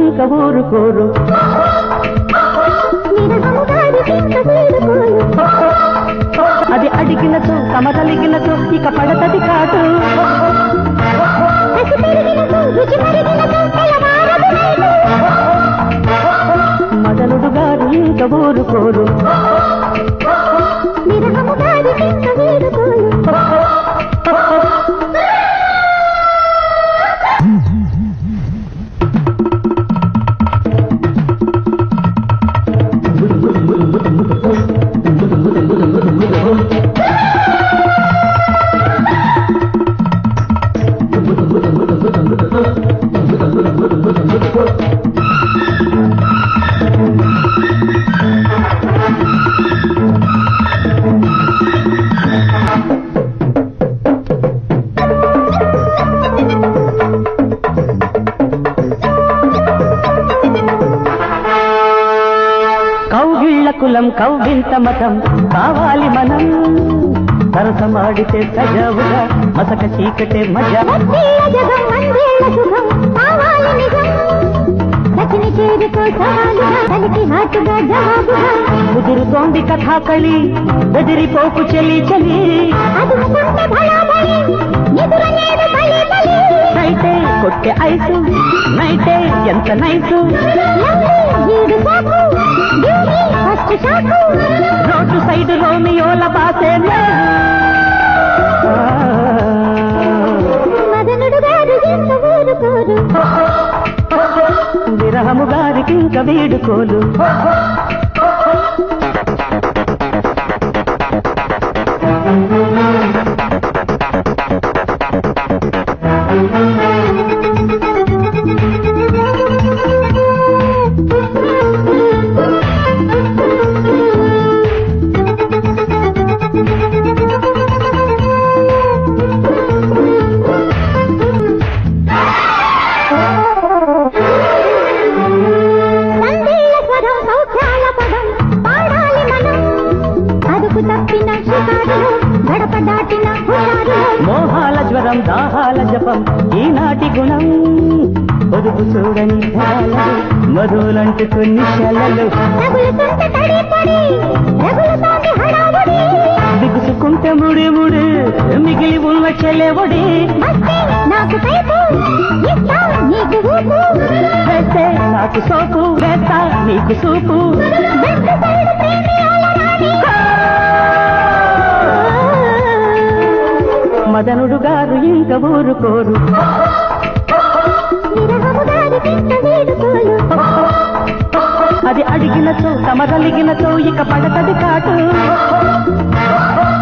ఇంక ఊరుకోరు విరహము గారికి ఇంక వీడుకోలు అది అడిగినచో సమతలిగినచో ఇక పడతది కాదు కసి పెరిగినచో రుచి మరిగినచో తెల్లవారదు నైటు మదనుడు గారు ఇంక ఊరుకోరు విరహము గారికి ఇంక వీడుకోలు కౌగిళ్ళ కులం కౌగింత మతం కావాలి మనం సరసమాడితే సజావుగా మసక చీకటే మజా వద్దేళ్ల జగం వందేళ్ల సుఖం కావాలి నిజం సచిని చేరుకో సవాలుగా కలికి హాటుగా జవాబుగా కుదురుతోంది కథాకళి బెదిరిపోకు చెలి చలి అదుముకుంటే భలాబలి నిదురనేడు బలి బలి నైటే కొట్టె ఐసు నైటే ఎంత నైసు లవ్లీ ఈడు సాకు beauty first shock road side రోమియోల బాసే మదనుడు గారు ఎంత ఊరుకోరు విరహము గారికి ఇంక వీడుకోలు సందేళ్ల స్వరం సౌఖ్యాల పదం పాడాలి మనం అదుపు తప్పిన షికారులో గడప దాటిన హుషారులో మోహాల జ్వరం దాహాల జపం ఈనాటి గుణం పొదుపు చూడని ధరాలు మధులంటు కొన్ని శలలు రగులుతుంటే తడి పడి రగులుతోంది హడావుడి బిగుసుకుంటే ముడి ముడి మిగిలి ఉన్న చెలెవడి మస్తే నాకు కైపు ఇస్తా నీకు ఊపు వేస్తే నాకు సోకు వేస్తా నీకు సూపు వెంట సైడు ప్రేమియాల రాణి మదనుడు గారు ఇంక ఊరుకోరు విరహము గారికి ఇంత వీడుకోలు అది అడిగినచో తమరలిగినచో ఇక పడతది కాటు